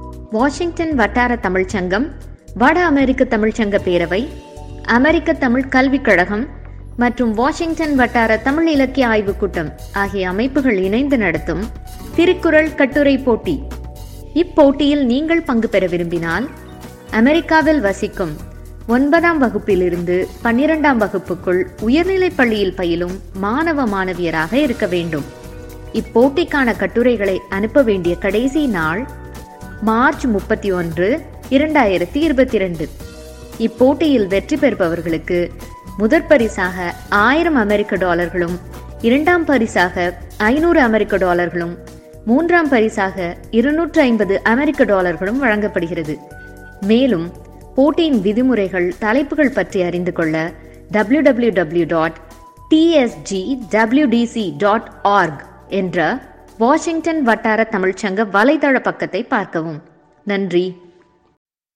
Washington வட்டார தமிழ்ச் சங்கம் வட அமெரிக்க தமிழ்ச்சங்க பேரவை அமெரிக்க தமிழ் கல்விக் கழகம் மற்றும் வாஷிங்டன் வட்டார தமிழ் இலக்கிய ஆய்வுக் கூட்டம் ஆகிய அமைப்புகள் இணைந்து நடத்தும் திருக்குறள் கட்டுரை போட்டி இப்போட்டியில் நீங்கள் பங்கு பெற விரும்பினால் அமெரிக்காவில் வசிக்கும் ஒன்பதாம் வகுப்பிலிருந்து பன்னிரெண்டாம் வகுப்புக்குள் உயர்நிலைப் பள்ளியில் பயிலும் மாணவ மாணவியராக இருக்க வேண்டும் இப்போட்டிக்கான கட்டுரைகளை அனுப்ப வேண்டிய கடைசி நாள் மார்ச் முப்பத்தி ஒன்று இரண்டாயிரத்தி இருபத்தி ரெண்டு இப்போட்டியில் வெற்றி பெறுபவர்களுக்கு முதற் பரிசாக ஆயிரம் அமெரிக்க டாலர்களும் இரண்டாம் பரிசாக ஐநூறு அமெரிக்க டாலர்களும் மூன்றாம் பரிசாக இருநூற்று ஐம்பது அமெரிக்க டாலர்களும் வழங்கப்படுகிறது மேலும் போட்டியின் விதிமுறைகள் தலைப்புகள் பற்றி அறிந்து கொள்ள W W W dot TSG WDC dot org என்ற வாஷிங்டன் வட்டார தமிழ்ச்சங்க வலைதள பக்கத்தை பார்க்கவும் நன்றி